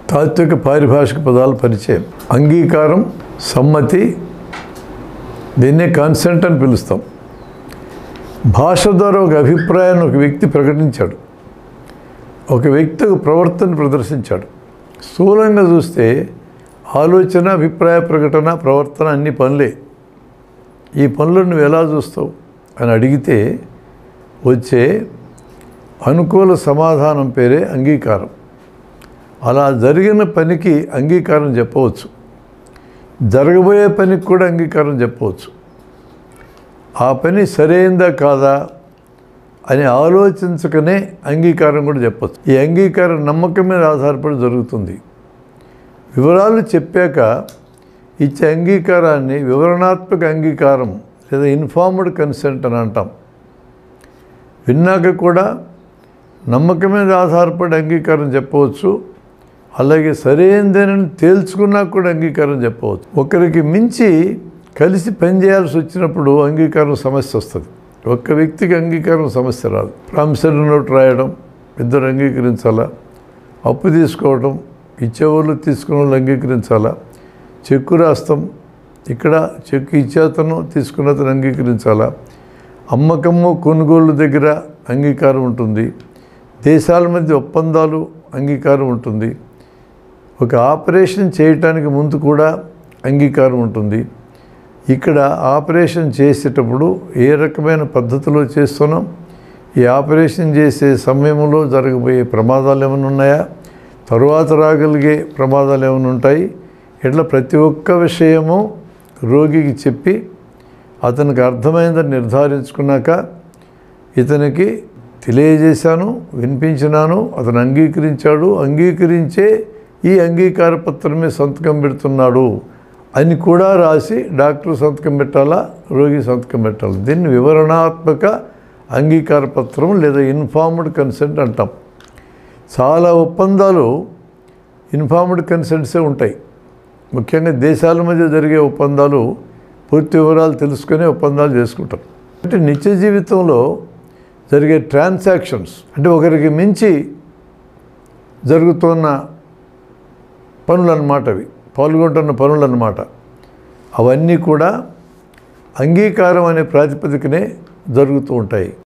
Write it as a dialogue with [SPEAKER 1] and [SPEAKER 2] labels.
[SPEAKER 1] తాత్విక పారిభాషిక పదాల పరిచయం అంగీకారం సమ్మతి దీన్నే కన్సెంట్ అని పిలుస్తాం భాష ద్వారా ఒక అభిప్రాయాన్ని ఒక వ్యక్తి ప్రకటించాడు ఒక వ్యక్తి ఒక ప్రవర్తన ప్రదర్శించాడు స్థూలంగా చూస్తే ఆలోచన అభిప్రాయ ప్రకటన ప్రవర్తన అన్ని పనులే ఈ పనులను నువ్వు ఎలా చూస్తావు అని అడిగితే వచ్చే అనుకూల సమాధానం పేరే అంగీకారం అలా జరిగిన పనికి అంగీకారం చెప్పవచ్చు జరగబోయే పనికి కూడా అంగీకారం చెప్పవచ్చు ఆ పని సరైందా కాదా అని ఆలోచించకనే అంగీకారం కూడా చెప్పచ్చు ఈ అంగీకారం నమ్మకం మీద ఆధారపడి జరుగుతుంది వివరాలు చెప్పాక ఇచ్చే అంగీకారాన్ని వివరణాత్మక అంగీకారం లేదా ఇన్ఫార్మ్డ్ కన్సెంట్ అని అంటాం విన్నాక కూడా నమ్మకం మీద ఆధారపడి అంగీకారం చెప్పవచ్చు అలాగే సరైనదేనని తేల్చుకున్నా కూడా అంగీకారం చెప్పవచ్చు ఒకరికి మించి కలిసి పనిచేయాల్సి వచ్చినప్పుడు అంగీకారం సమస్య వస్తుంది ఒక్క వ్యక్తికి అంగీకారం సమస్య రాదు ప్రామిసరీ నోట్ రాయడం ఇద్దరు అంగీకరించాలా అప్పు తీసుకోవడం ఇచ్చేవాళ్ళు తీసుకున్న వాళ్ళు అంగీకరించాలా చెక్కు రాస్తాం ఇక్కడ చెక్కు ఇచ్చేతను తీసుకున్నతను అంగీకరించాలా అమ్మకము కొనుగోలు దగ్గర అంగీకారం ఉంటుంది దేశాల మధ్య ఒప్పందాలు అంగీకారం ఉంటుంది ఒక ఆపరేషన్ చేయటానికి ముందు కూడా అంగీకారం ఉంటుంది ఇక్కడ ఆపరేషన్ చేసేటప్పుడు ఏ రకమైన పద్ధతిలో చేస్తున్నాం ఈ ఆపరేషన్ చేసే సమయంలో జరగబోయే ప్రమాదాలు ఏమైనా ఉన్నాయా తరువాత రాగలిగే ప్రమాదాలు ఏమైనా ఉంటాయి ఇట్లా ప్రతి ఒక్క విషయము రోగికి చెప్పి అతనికి అర్థమైందని నిర్ధారించుకున్నాక ఇతనికి తెలియజేశాను వినిపించినాను అతను అంగీకరించాడు అంగీకరించే ఈ అంగీకార పత్రం మీద సంతకం పెడుతున్నాడు అని కూడా రాసి డాక్టర్ సంతకం పెట్టాలా రోగి సంతకం పెట్టాలి దీన్ని వివరణాత్మక అంగీకార పత్రం లేదా ఇన్ఫార్మ్డ్ కన్సెంట్ అంటాం చాలా ఒప్పందాలు ఇన్ఫార్మ్డ్ కన్సెంట్సే ఉంటాయి ముఖ్యంగా దేశాల మధ్య జరిగే ఒప్పందాలు పూర్తి వివరాలు తెలుసుకునే ఒప్పందాలు చేసుకుంటారు అంటే నిత్య జీవితంలో జరిగే ట్రాన్సాక్షన్స్ అంటే ఒకరికి మించి జరుగుతున్న పనులు అన్నమాట అవి పాల్గొంటున్న పనులు అన్నమాట అవన్నీ కూడా అంగీకారం అనే ప్రాతిపదికనే జరుగుతూ ఉంటాయి